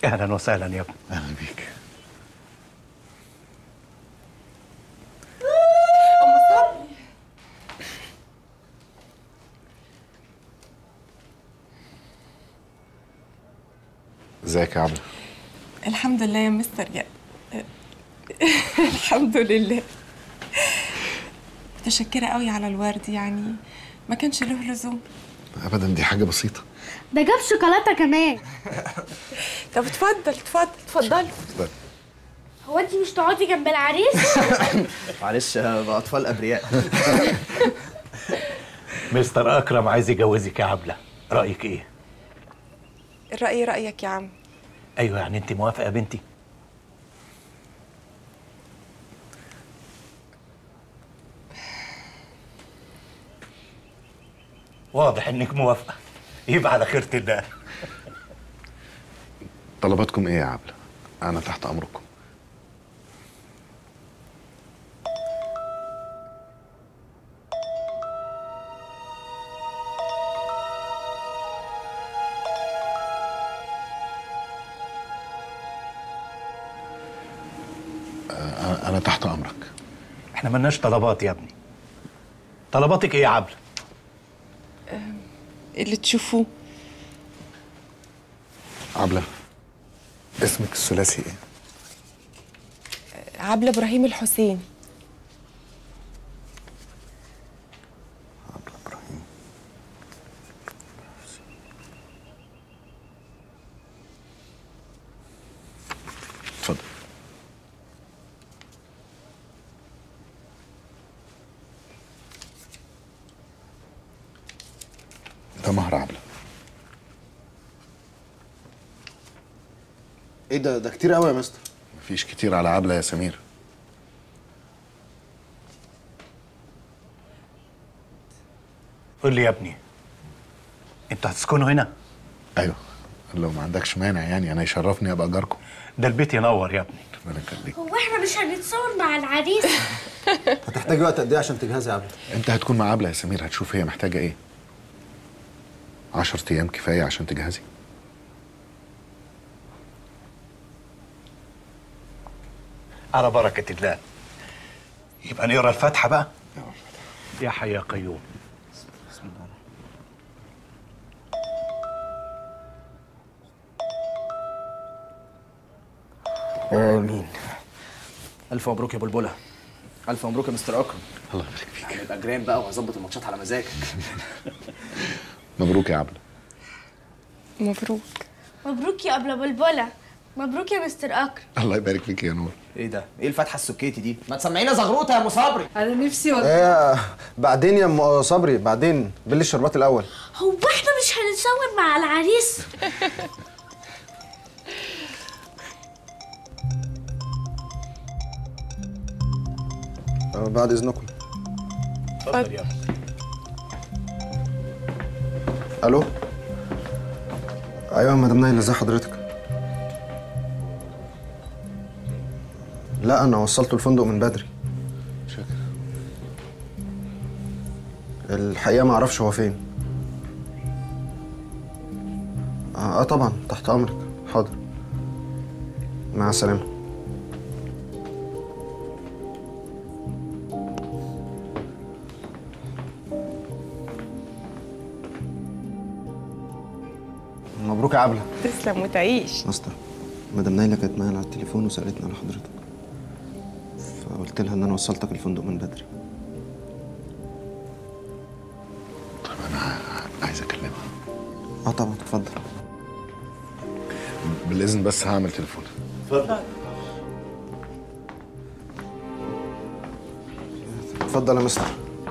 اهلا وسهلا يا ابني اهلا بيك ام صبري ازيك يا عبله الحمد لله يا مستر يا الحمد لله متشكرة قوي على الورد يعني ما كانش له لزوم ابدا دي حاجه بسيطه ده جاب شوكولاته كمان طب اتفضل اتفضل اتفضلي اتفضل. هو انت مش تقعدي جنب العريس معلش بقى اطفال ابرياء مستر اكرم عايز يجوزك يا عبله رايك ايه الرأي رأيك يا عم ايوه يعني انت موافقه يا بنتي واضح انك موافقه يبقى على خيرة الله طلباتكم ايه يا عبله انا تحت امركم آه، انا تحت امرك احنا ملناش طلبات يا ابني طلباتك ايه يا عبله اللي تشوفوه عبله اسمك الثلاثي ايه عبلة إبراهيم الحسين عبله ابراهيم اتفضل ده مهر عبله ايه ده ده كتير قوي يا مستر مفيش كتير على عبله يا سمير قول لي يا ابني انتوا هتسكنوا هنا ايوه لو ما عندكش مانع يعني انا يشرفني ابقى جاركم ده البيت ينور يا ابني ربنا يخليك هو احنا مش هنتصور مع العريس هتحتاجي وقت قد ايه عشان تجهزي يا عبله انت هتكون مع عبله يا سمير هتشوف هي محتاجه ايه عشرة ايام كفايه عشان تجهزي على بركه الله يبقى نقرا الفاتحه بقى يا حي يا قيوم بسم الله امين الف مبروك يا بلبله الف مبروك يا مستر اكرم الله يبارك فيك هنبقى جيران بقى وهظبط الماتشات على مزاجك مبروك يا عبله مبروك مبروك يا ابله بلبله مبروك يا مستر اكرم الله يبارك فيك يا نور ايه ده ايه الفتحه السكيتي دي ما تسمعينا زغروطه يا ام صبري أنا نفسي والله ايه بعدين يا ام صبري بعدين بلي الشربات الاول هو احنا مش هنتصور مع العريس آه، بعد اذنكم اتفضل يا ابني الو ايوه يا مدام نايله ازي حضرتك لا انا وصلته الفندق من بدري شكرا الحقيقه ما اعرفش هو فين اه, آه طبعا تحت امرك حاضر مع السلامه مبروك يا عبله تسلم وتعيش ماستر مدام نايلة كانت معايا على التليفون وسألتني على حضرتك فقلت لها إن أنا وصلتك الفندق من بدري طب انا عايز اكلمها اه طبعا اتفضل بالاذن بس هعمل تليفون اتفضل يا مستر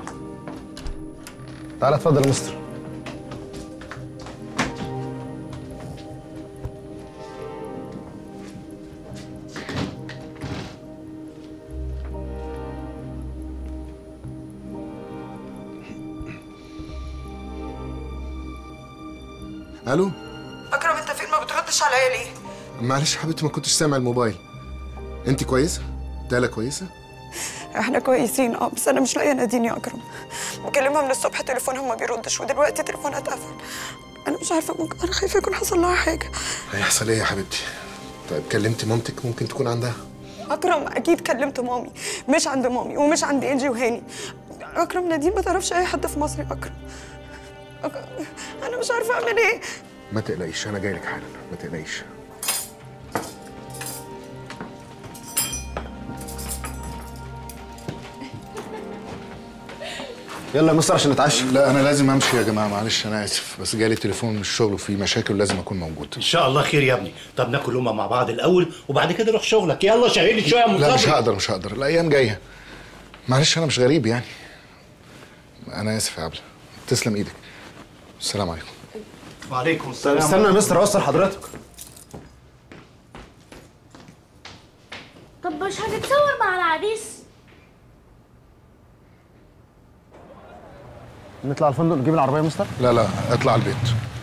تعالى اتفضل يا مستر الو أكرم أنت فين ما بتردش عليا ليه؟ معلش يا حبيبتي ما كنتش سامع الموبايل انت كويسه تالا كويسه احنا كويسين اه بس انا مش لاقيه نادين يا اكرم بكلمها من الصبح تليفونها ما بيردش ودلوقتي تليفونها اتقفل انا مش عارفه ممكن انا خايفه يكون حصل لها حاجه هيحصل ايه يا حبيبتي طيب كلمتي مامتك ممكن تكون عندها اكرم اكيد كلمت مامي مش عند مامي ومش عند انجي وهاني اكرم نادين ما تعرفش اي حد في مصر يا اكرم أك... انا مش عارفه اعمل ايه ما تقلقيش انا جاي لك حالا ما تقلقيش يلا يا مستر عشان نتعشى لا انا لازم امشي يا جماعه معلش انا اسف بس جالي تليفون من الشغل وفي مشاكل ولازم اكون موجود ان شاء الله خير يا ابني طب ناكل لقمه مع بعض الاول وبعد كده روح شغلك يلا شغلي شويه يا لا مش مصطفى هقدر مش هقدر الايام جايه معلش انا مش غريب يعني انا اسف يا عبله تسلم ايدك السلام عليكم وعليكم السلام استنى يا مستر اوصل حضرتك طب مش هنتصور مع العريس نطلع الفندق نجيب العربيه يا مستر لا لا اطلع البيت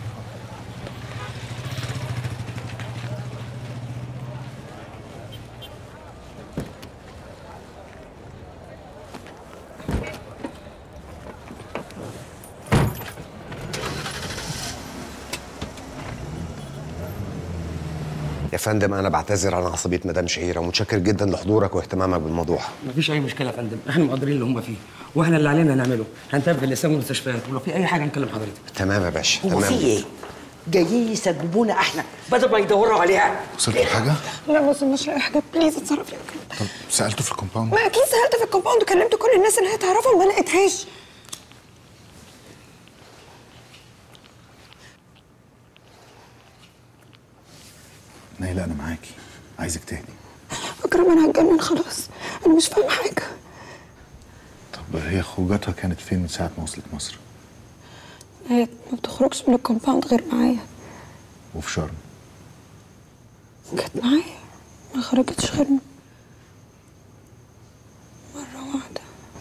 يا فندم انا بعتذر عن عصبيه مدام شهيره ومتشكر جدا لحضورك واهتمامك بالموضوع مفيش اي مشكله يا فندم احنا مقدرين اللي هم فيه واحنا اللي علينا نعمله هنتابع الاسامي والمستشفيات ولو في اي حاجه نكلم حضرتك تمام يا باشا هو تمام في ايه؟ جايين يسببونا احنا بدل ما يدوروا عليها وصلت لحاجه لا بس مش لاقي حاجه بليز اتصرف يا اكرم طب سالته في الكومباوند ما اكيد سالت في الكومباوند وكلمت كل الناس اللي هي تعرفهم ما لقيتهاش نايلة انا معاكي عايزك تهدي اكرم انا هتجنن خلاص انا مش فاهمه حاجه طب هي خروجاتها كانت فين من ساعه ما وصلت مصر هي ما بتخرجش من الكومباوند غير معايا وفي شرم كانت معايا ما خرجتش غير مرة واحدة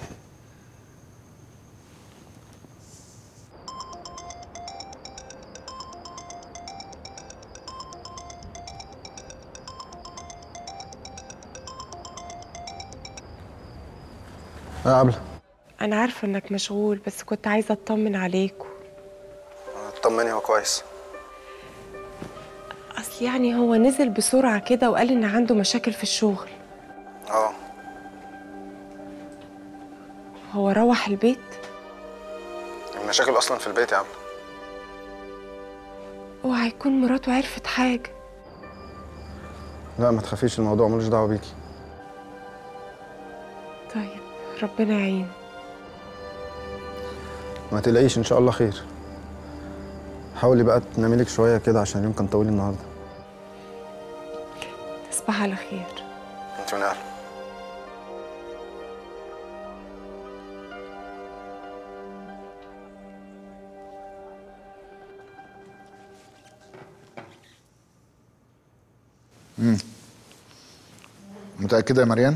يا عبله انا عارفه انك مشغول بس كنت عايزه اطمن عليكم طمني هو كويس اصل يعني هو نزل بسرعه كده وقال ان عنده مشاكل في الشغل اه هو روح البيت المشاكل اصلا في البيت يا عبله اوعى يكون مراته عرفت حاجه لا ما تخافيش الموضوع ملوش دعوه بيكي طيب ربنا يعين ما تقلقيش ان شاء الله خير حاولي بقى تنامي لك شويه كده عشان اليوم كان طويل النهارده تصبح على خير انت من اهله متاكده يا مريان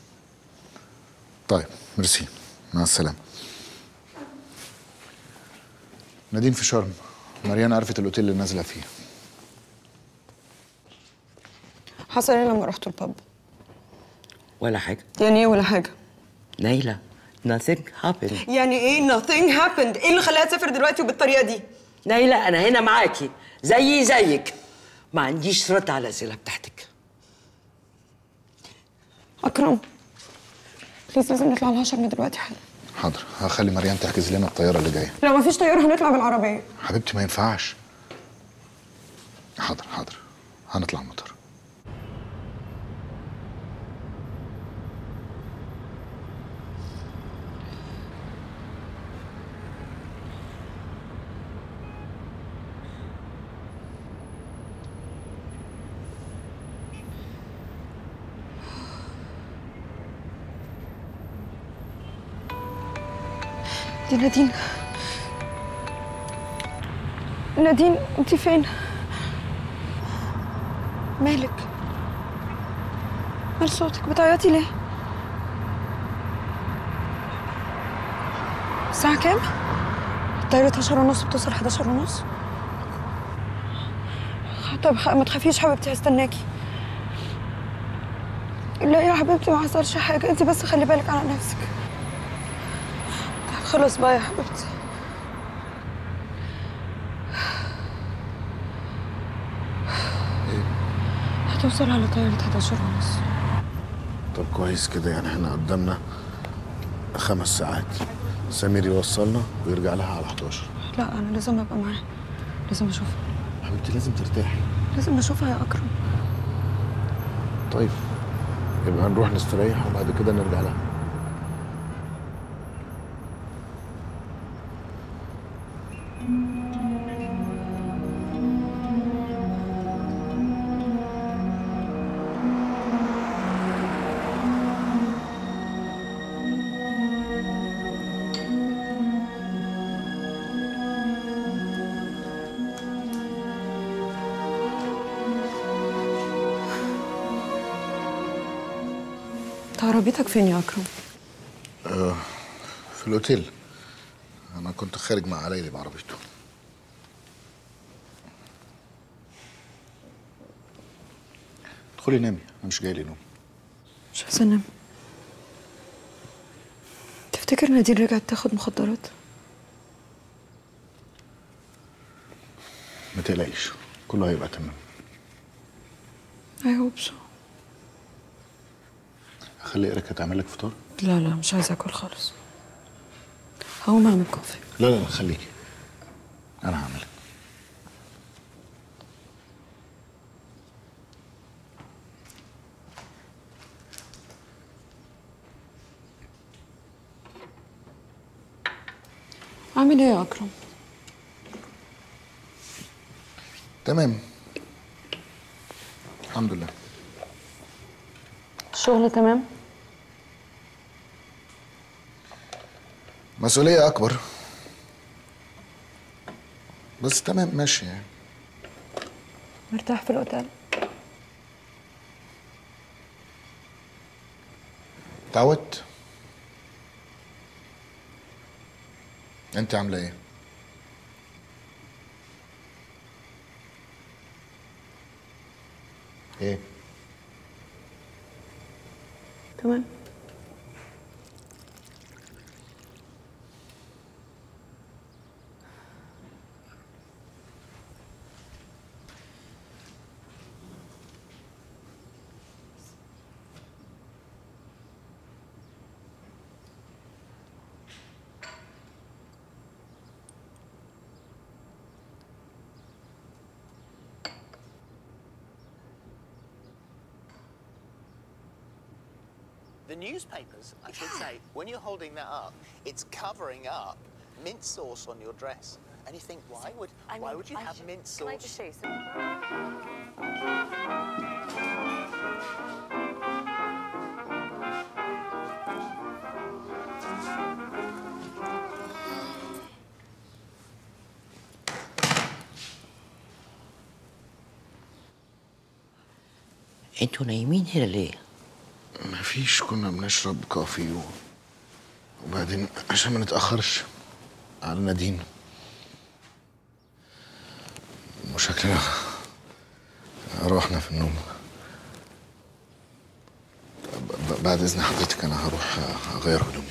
طيب ميرسي مع السلامه نادين في شرم مريان عرفت الاوتيل اللي نازله فيه حصل ايه لما رحت الباب ولا حاجه يعني ايه ولا حاجة نايله nothing happened يعني ايه nothing happened ايه اللي خلاها تسافر دلوقتي وبالطريقة دي نايله انا هنا معاكي زيي زيك ما عنديش رد على الاسئله بتاعتك اكرم بليز لازم نطلع لها شرم دلوقتي حالا حاضر هخلي مريان تحجز لنا الطياره اللي جايه لو مفيش طيارة هنطلع بالعربية حبيبتي ما ينفعش حاضر حاضر هنطلع مطار دي نادين نادين انت فين مالك مال صوتك بتعيطي ليه الساعة كام؟ طيارة 10 ونص بتوصل 11 ونص طب خ- ما تخافيش حبيبتي هستناكي لا يا حبيبتي ما حصلش حاجة انت بس خلي بالك على نفسك طب خلاص بقى يا حبيبتي هتوصل على طيارة 11 ونص طب كويس كده يعني احنا قدامنا خمس ساعات سمير يوصلنا ويرجع لها على 11 لا أنا لازم أبقى معاه لازم أشوفها حبيبتي لازم ترتاحي لازم أشوفها يا أكرم طيب يبقى نروح نستريح وبعد كده نرجع لها أنت عربيتك فين يا أكرم؟ آه في الاوتيل انا كنت خارج مع علي بعربيته ادخلي نامي انا مش جاي لي نوم مش عايزة أنام تفتكر نادين رجعت تاخد مخدرات؟ ما تقلقيش كله هيبقى تمام I hope so اخلي ايريكا تعمل لك فطار لا لا مش عايزة أكل خالص هقوم أعمل كوفي لا لا لا خليكي انا هعملك أعمل إيه يا أكرم؟ تمام الحمد لله الشغل تمام؟ مسؤولية أكبر بس تمام ماشي يعني مرتاح في الأوتيل؟ اتعودت انت عاملة ايه؟ ايه؟ تمام The newspapers, I should say, when you're holding that up, it's covering up mint sauce on your dress. And you think, why would why would you have mint sauce? انتوا نايمين هنا ليه؟ مفيش كنا بنشرب كافي و... وبعدين عشان ما نتأخرش على نادين وشكلنا روحنا في النوم ب- ب- بعد إذن حضرتك أنا هروح أغير هدومي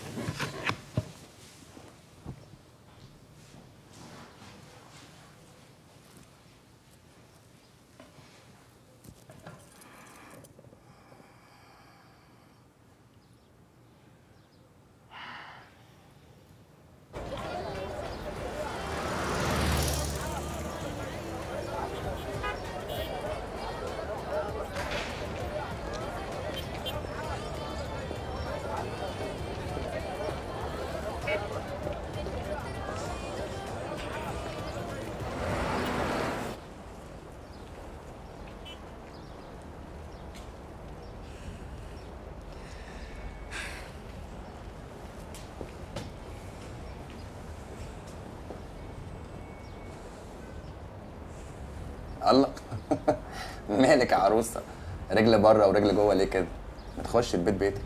الله مالك يا عروسه رجل بره ورجل جوه ليه كده ما تخش البيت بيتك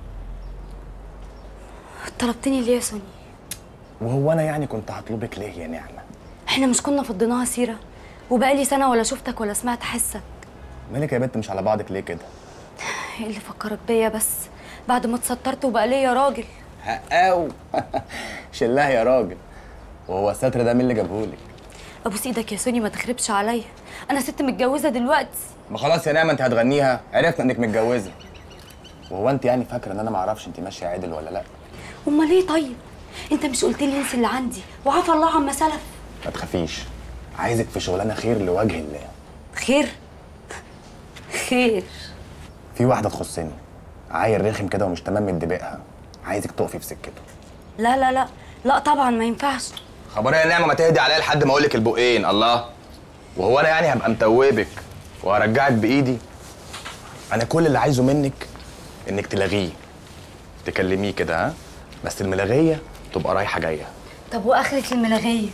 طلبتني ليه يا سوني وهو انا يعني كنت هطلبك ليه يا نعمه احنا مش كنا فضيناها سيره وبقالي سنه ولا شفتك ولا سمعت حسك مالك يا بنت مش على بعضك ليه كده ايه اللي فكرك بيا بس بعد ما اتسترت وبقى ليا راجل هقاو شلها يا راجل وهو الستر ده مين اللي جابهولك ابوس ايدك يا سوني ما تخربش عليا انا ست متجوزه دلوقتي ما خلاص يا نعمه انت هتغنيها عرفنا انك متجوزه وهو انت يعني فاكره ان انا ما اعرفش انت ماشيه عدل ولا لا امال ليه طيب انت مش قلت لي انسي اللي عندي وعفى الله عما سلف ما تخافيش عايزك في شغلانه خير لوجه الله خير خير في واحده تخصني عيل رخم كده ومش تمام من دبائها عايزك تقفي في سكته لا لا لا لا طبعا ما ينفعش خبريه يا نعمه ما تهدي عليا لحد ما اقول لك البقين الله وهو انا يعني هبقى متوبك وهرجعك بايدي انا كل اللي عايزه منك انك تلغيه تكلميه كده ها بس الملغيه تبقى رايحه جايه طب واخرة الملغيه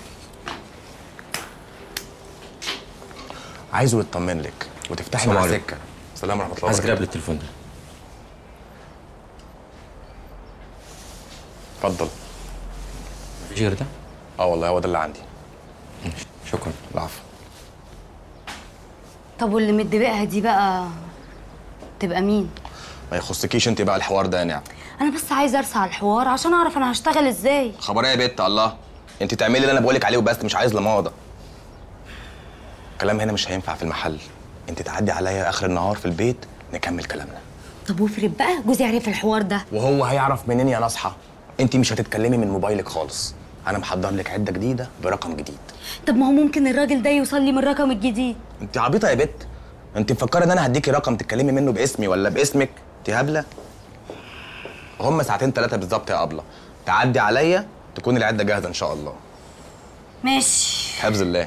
عايزه يطمن لك وتفتحي السلام مع عليكم. سكه سلام ورحمه الله عايز وبركاته قبل التليفون ده اتفضل مفيش غير ده؟ اه والله هو ده اللي عندي شكرا العفو طب واللي متدبقها دي بقى تبقى مين ما يخصكيش انت بقى الحوار ده يا نعم انا بس عايزه ارسى على الحوار عشان اعرف انا هشتغل ازاي خبريه يا بت الله انت تعملي اللي انا بقولك عليه وبس مش عايز لماضه كلام هنا مش هينفع في المحل انت تعدي عليا اخر النهار في البيت نكمل كلامنا طب وافرض بقى جوزي عرف الحوار ده وهو هيعرف منين يا نصحى انت مش هتتكلمي من موبايلك خالص انا محضر لك عده جديده برقم جديد طب ما هو ممكن الراجل ده يوصل لي من الرقم الجديد انت عبيطه يا بت انت مفكره ان انا هديكي رقم تتكلمي منه باسمي ولا باسمك انت هبله هم ساعتين ثلاثه بالظبط يا ابله تعدي عليا تكون العده جاهزه ان شاء الله ماشي حفظ الله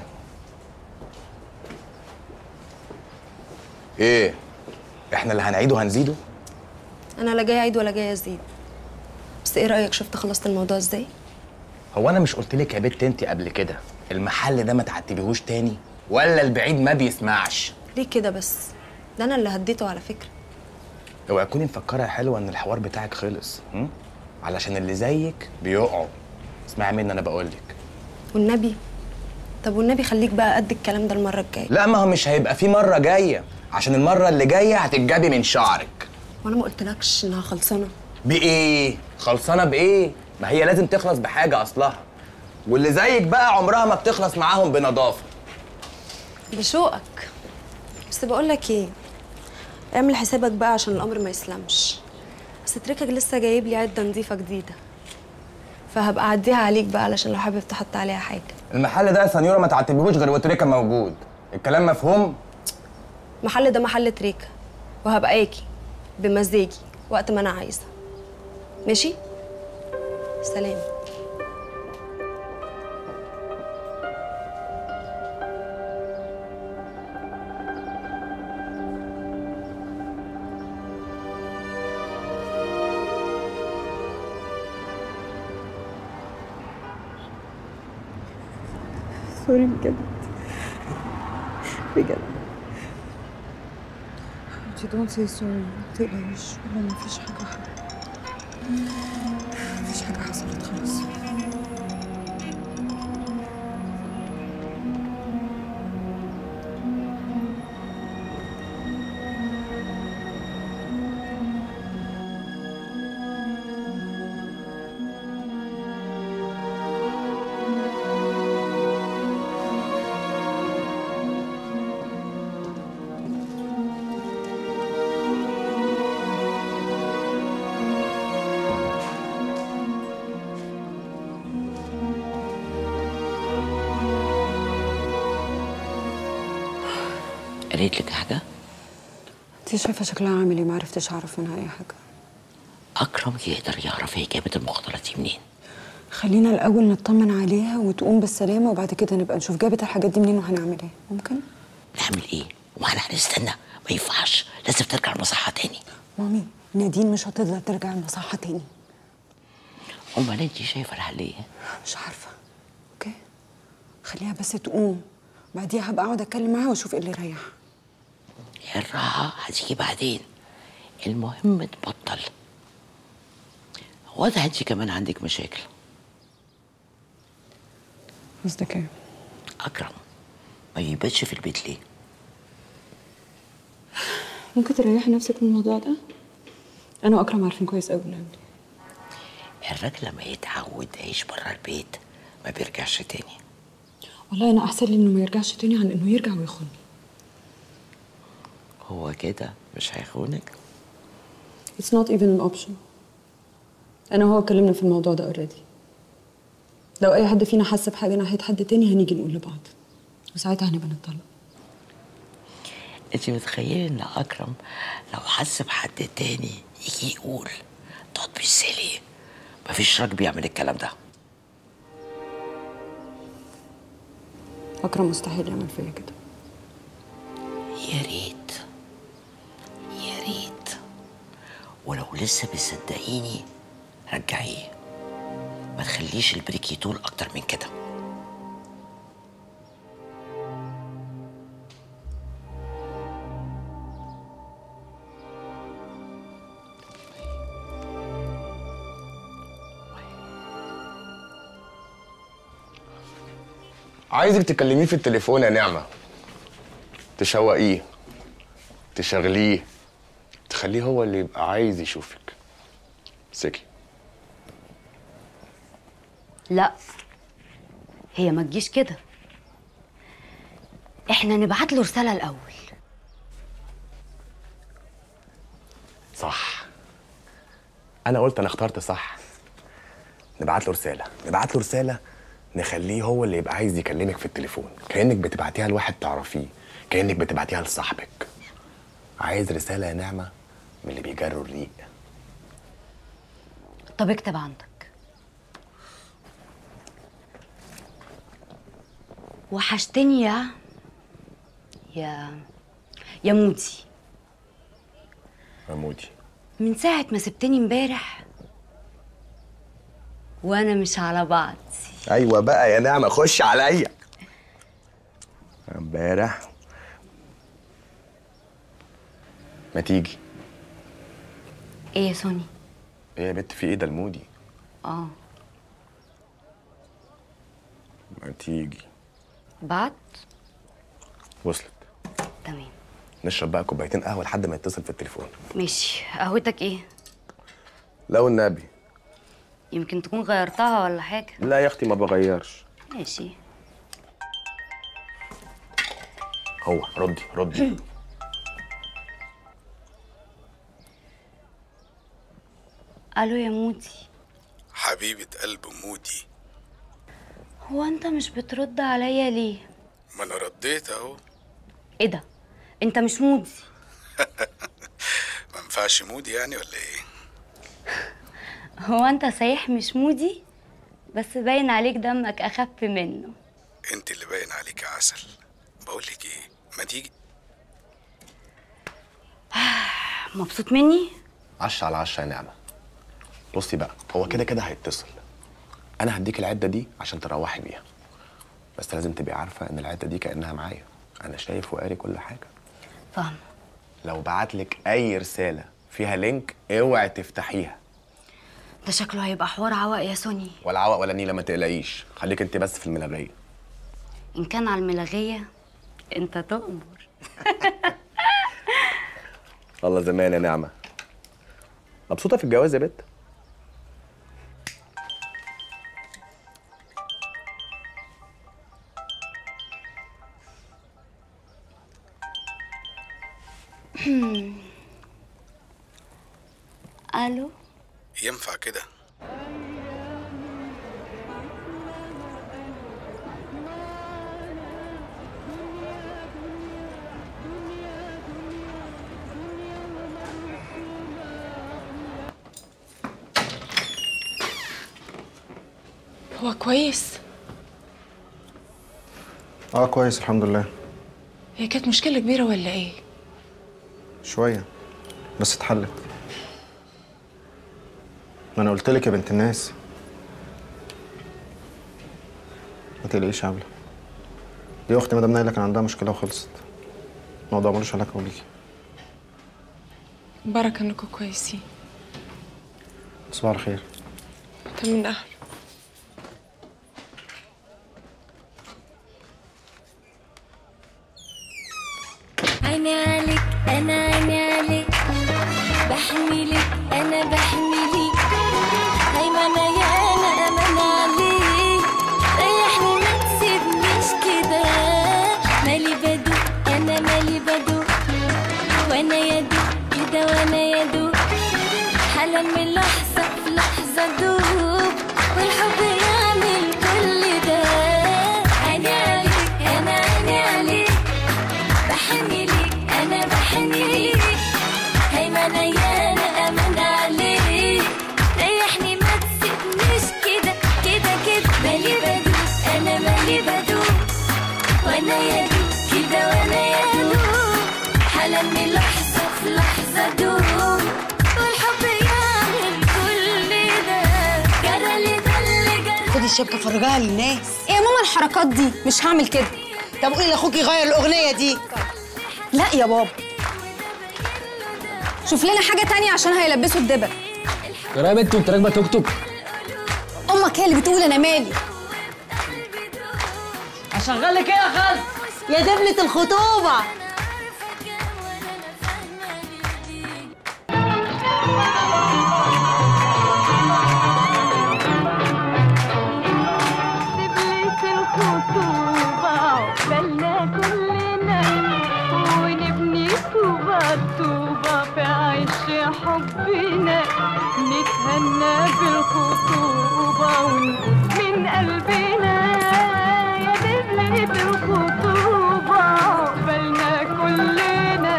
ايه احنا اللي هنعيده هنزيده انا لا جاي اعيد ولا جاي ازيد بس ايه رايك شفت خلصت الموضوع ازاي هو انا مش قلت لك يا بت انت قبل كده المحل ده ما تعتبيهوش تاني ولا البعيد ما بيسمعش ليه كده بس ده انا اللي هديته على فكره اوعي تكوني مفكره يا حلوه ان الحوار بتاعك خلص هم؟ علشان اللي زيك بيقعوا اسمعي مني انا بقول لك والنبي طب والنبي خليك بقى قد الكلام ده المره الجايه لا ما هو مش هيبقى في مره جايه عشان المره اللي جايه هتتجابي من شعرك وانا ما قلتلكش انها خلصانه بايه خلصانه بايه ما هي لازم تخلص بحاجه اصلها واللي زيك بقى عمرها ما بتخلص معاهم بنظافه بشوقك بس بقول لك ايه اعمل حسابك بقى عشان الامر ما يسلمش بس تركك لسه جايب لي عده نظيفه جديده فهبقى اعديها عليك بقى علشان لو حابب تحط عليها حاجه المحل ده يا سنيوره ما تعتبيهوش غير وتريكا موجود الكلام مفهوم محل ده محل تريكه وهبقى اجي بمزاجي وقت ما انا عايزه ماشي سلام سوري بجد بجد حبيبتي دونت سي سوري ما تقلقيش والله ما فيش حاجة ما فيش حاجة حصلت خالص قالت لك حاجه انت شايفة شكلها عامل ايه ما عرفتش اعرف منها اي حاجة اكرم يقدر يعرف هي جابت المخدرات دي منين خلينا الاول نطمن عليها وتقوم بالسلامة وبعد كده نبقى نشوف جابت الحاجات دي منين وهنعمل ايه ممكن نعمل ايه واحنا هنستنى ما ينفعش لازم ترجع المصحه تاني مامي نادين مش هتقدر ترجع المصحة تاني امال انت شايفه الحل ايه مش عارفة اوكي خليها بس تقوم بعديها هبقى اقعد اتكلم معاها واشوف ايه اللي يريحها الراحه هتيجي بعدين المهم تبطل واضح انت كمان عندك مشاكل قصدك ايه اكرم ما يباتش في البيت ليه ممكن تريحي نفسك من الموضوع ده انا واكرم عارفين كويس قوي اللي عنده الراجل لما يتعود يعيش بره البيت ما بيرجعش تاني والله انا احسن لي انه ما يرجعش تاني عن انه يرجع ويخوني هو كده مش هيخونك It's not even an option انا وهو اتكلمنا في الموضوع ده اوريدي لو اي حد فينا حس بحاجه ناحيه حد تاني هنيجي نقول لبعض وساعتها هنبقى نتطلق انت متخيلة ان اكرم لو حس بحد تاني يجي يقول تقعد بالسلي مفيش راجل بيعمل الكلام ده اكرم مستحيل يعمل فيا كده يا ريت يا ريت ولو لسه بتصدقيني رجعيه ما تخليش البريك يطول اكتر من كده عايزك تكلميه في التليفون يا نعمة تشوقيه تشغليه تخليه هو اللي يبقى عايز يشوفك سكي لا هي ما تجيش كده احنا نبعت له رسالة الأول صح انا قلت انا اخترت صح نبعت له رساله نبعت له رساله نخليه هو اللي يبقى عايز يكلمك في التليفون كانك بتبعتيها لواحد تعرفيه كانك بتبعتيها لصاحبك عايز رساله يا نعمه من اللي بيجروا الريق طب اكتب عندك وحشتني يا يا يا مودي ممودي من ساعة ما سبتني امبارح وانا مش على بعض ايوه بقى يا نعمه خش عليا امبارح ما تيجي ايه يا سوني ايه يا بت في ايه ده المودي اه ما تيجي بعد وصلت تمام نشرب بقى كوبايتين قهوه لحد ما يتصل في التليفون ماشي قهوتك ايه لو النبي يمكن تكون غيرتها ولا حاجة لا يا اختي ما بغيرش ماشي هو ردي ردي الو يا مودي حبيبة قلب مودي هو انت مش بترد عليا ليه ما انا رديت اهو ايه ده انت مش مودي ما ينفعش مودي يعني ولا ايه هو انت صحيح مش مودي بس باين عليك دمك اخف منه انت اللي باين عليك عسل بقول لك ايه ما تيجي مبسوط مني عشا على عشا يا نعمه بصي بقى هو كده كده هيتصل انا هديك العده دي عشان تروحي بيها بس لازم تبقي عارفه ان العده دي كانها معايا انا شايف وقاري كل حاجه فاهمة لو بعتلك اي رساله فيها لينك اوعي تفتحيها ده شكله هيبقى حوار عوق يا سوني ولا عوق ولا نيله ما تقلقيش خليك انت بس في الملغيه ان كان على الملغية انت تؤمر الله زمان يا نعمه مبسوطه في الجواز يا بت الو ينفع كده هو كويس اه كويس الحمد لله هي كانت مشكلة كبيرة ولا ايه؟ شوية بس اتحلت ما انا قلت لك يا بنت الناس ما تقلقيش يا عبلة دي اختي مدام نايلة كان عندها مشكلة وخلصت الموضوع ملوش علاقة بيكي بركة انكم كويسين تصبح على خير انت من اهل عيني عليك انا عيني عليك بحمي لك انا بحمي ليك هيمنة يا انا امان عليك ريحني ما تسيبنيش كده كده وانا يا دوب حلمي لحظة في لحظة دوب والحب يعمل كل ده جرى لي ده اللي جرى خدي الشبكه فرجها للناس ايه يا ماما الحركات دي مش هعمل كده طب قولي لاخوك يغير الاغنيه دي لا يا بابا شوف لنا حاجه تانية عشان هيلبسوا الدبل يا يا بنت وانت راكبه توك توك امك هي اللي بتقول انا مالي اشغل لك ايه يا خالد يا دبلة الخطوبه دبلة الخطوبة عقبالنا كلنا ونبني طوبة طوبة في عش حبنا نتهنى بالخطوبة ونقول من قلبنا يا دبلة الخطوبة عقبالنا كلنا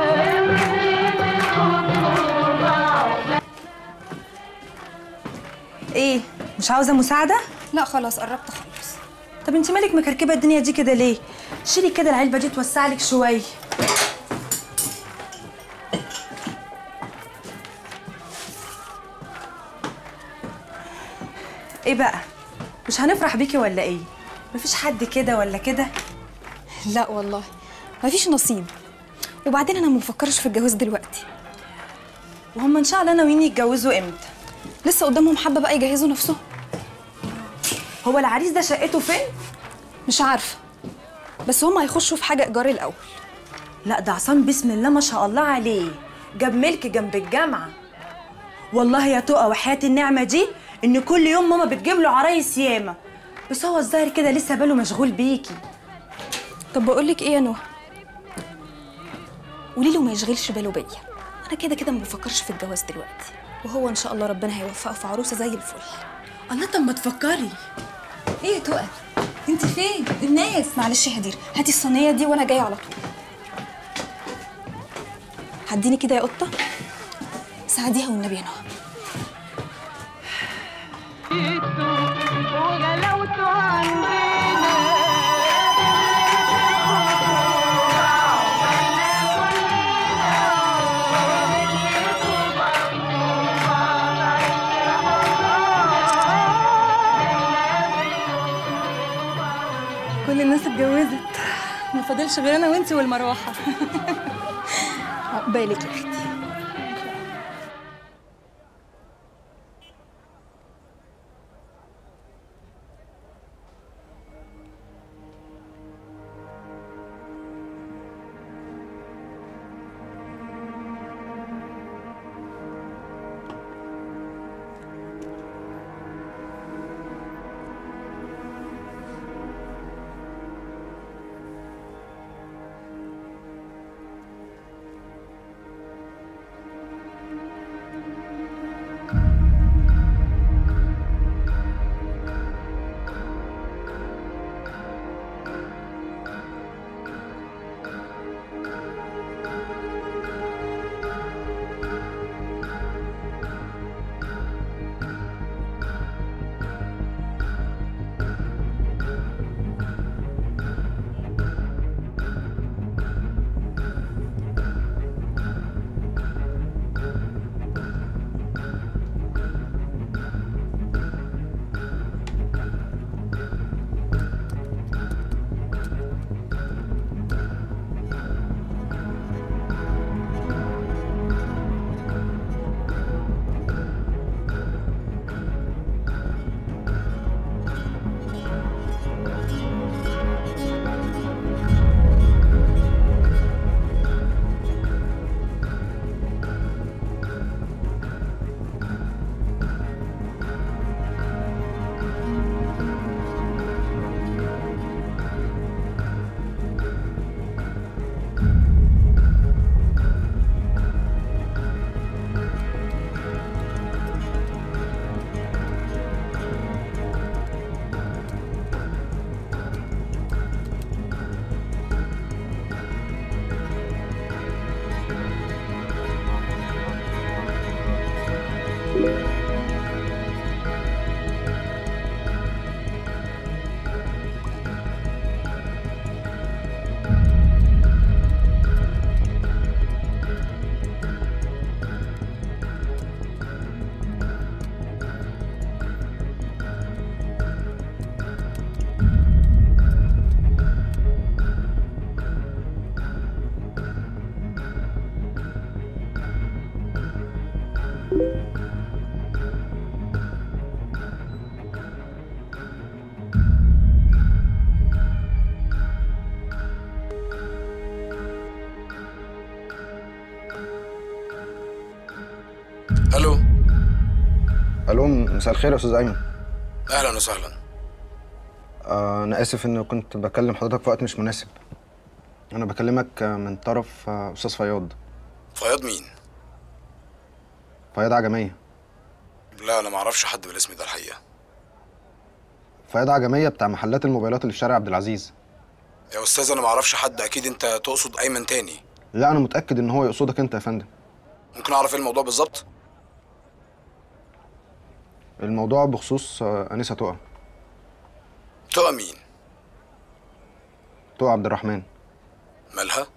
ايه مش عاوزه مساعده لا خلاص قربت خلاص طب انت مالك مكركبه الدنيا دي كده ليه شيلي كده العلبه دي توسع لك شويه ايه بقى مش هنفرح بيكي ولا ايه مفيش حد كده ولا كده لا والله مفيش نصيب وبعدين انا ما بفكرش في الجواز دلوقتي وهم ان شاء الله ناويين يتجوزوا امتى لسه قدامهم حبه بقى يجهزوا نفسهم هو العريس ده شقته فين مش عارفه بس هم هيخشوا في حاجه ايجار الاول لا ده عصام بسم الله ما شاء الله عليه جاب ملك جنب الجامعه والله يا تقى وحياه النعمه دي ان كل يوم ماما بتجيب له عرايس ياما بس هو الظاهر كده لسه باله مشغول بيكي طب بقول لك ايه يا نهى قولي له ما يشغلش باله بيا انا كده كده ما بفكرش في الجواز دلوقتي وهو ان شاء الله ربنا هيوفقه في عروسه زي الفل الله طب ما تفكري ايه يا تقى انت فين الناس معلش يا هدير هاتي الصينيه دي وانا جايه على طول هديني كده يا قطه ساعديها والنبي يا نهى وغلاوته عندنا كل الناس اتجوزت ما فاضلش غير انا وانتي والمروحه عقبالك يا اختي الو مساء الخير يا استاذ ايمن اهلا وسهلا آه انا اسف ان كنت بكلم حضرتك في وقت مش مناسب انا بكلمك آه، من طرف آه، استاذ فياض فياض مين فياض عجميه لا انا ما اعرفش حد بالاسم ده الحقيقه فياض عجميه بتاع محلات الموبايلات اللي في شارع عبد العزيز يا استاذ انا ما اعرفش حد اكيد انت تقصد ايمن تاني لا انا متاكد ان هو يقصدك انت يا فندم ممكن اعرف ايه الموضوع بالظبط الموضوع بخصوص آه، انسه تقى تقى مين تقى عبد الرحمن مالها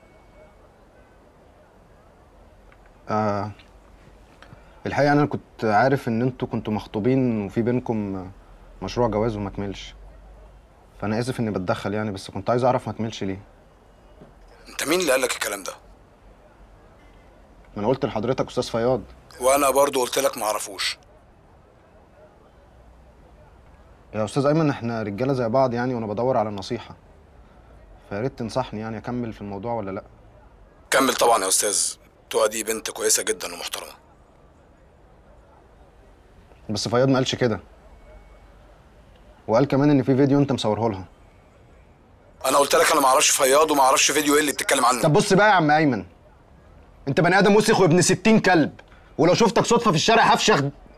آه الحقيقه انا كنت عارف ان انتوا كنتوا مخطوبين وفي بينكم آه، مشروع جواز وما كملش فانا اسف اني بتدخل يعني بس كنت عايز اعرف ما كملش ليه انت مين اللي قال لك الكلام ده ما انا قلت لحضرتك استاذ فياض وانا برضو قلت لك ما اعرفوش يا استاذ ايمن احنا رجاله زي بعض يعني وانا بدور على النصيحه فيا ريت تنصحني يعني اكمل في الموضوع ولا لا كمل طبعا يا استاذ تقى دي بنت كويسه جدا ومحترمه بس فياض ما قالش كده وقال كمان ان في فيديو انت مصوره لها انا قلت لك انا ما اعرفش فياض وما اعرفش فيديو ايه اللي بتتكلم عنه طب بص بقى يا عم ايمن انت بني ادم وسخ وابن ستين كلب ولو شفتك صدفه في الشارع هفشخ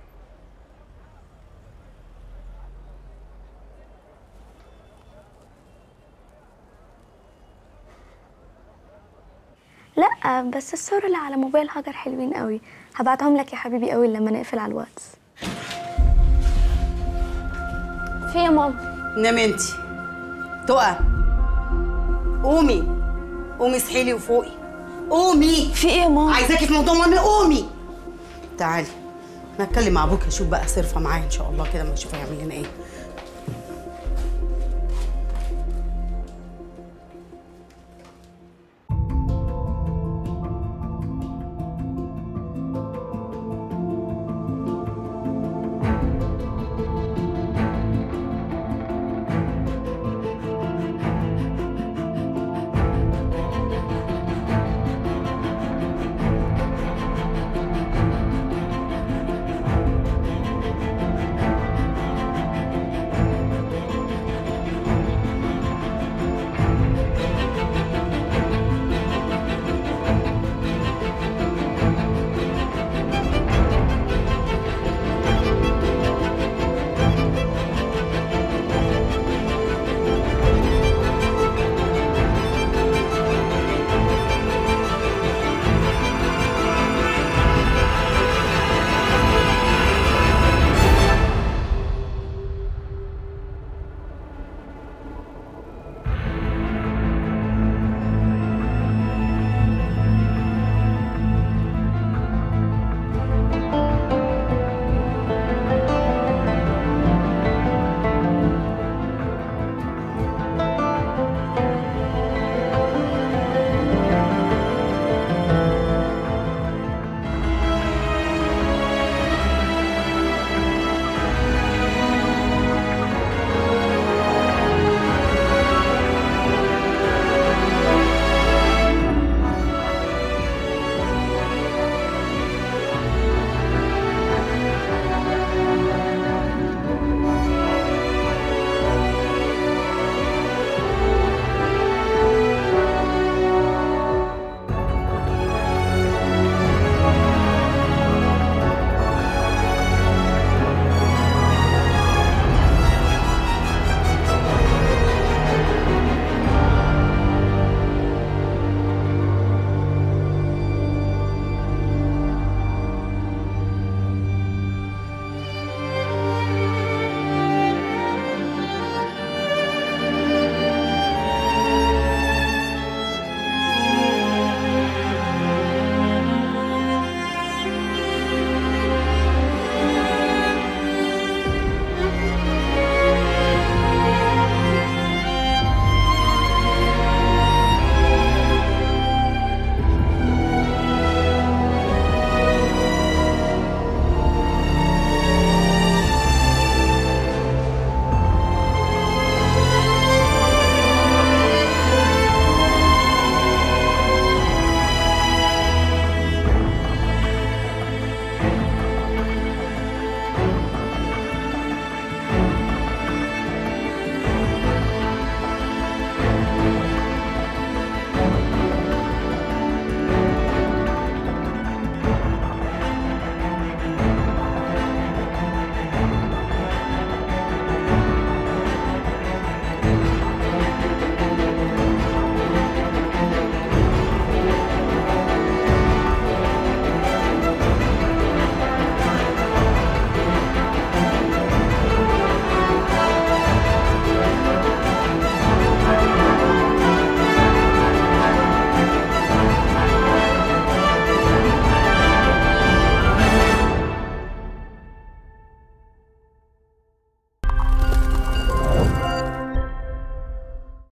لا بس الصور اللي على موبايل هاجر حلوين قوي هبعتهم لك يا حبيبي قوي لما نقفل على الواتس في يا ماما نامي انت تقى قومي قومي اصحي لي وفوقي قومي في ايه يا ماما عايزاكي في موضوع مهم قومي تعالي انا اتكلم مع ابوك اشوف بقى صرفه معاه ان شاء الله كده ما نشوف هيعمل لنا ايه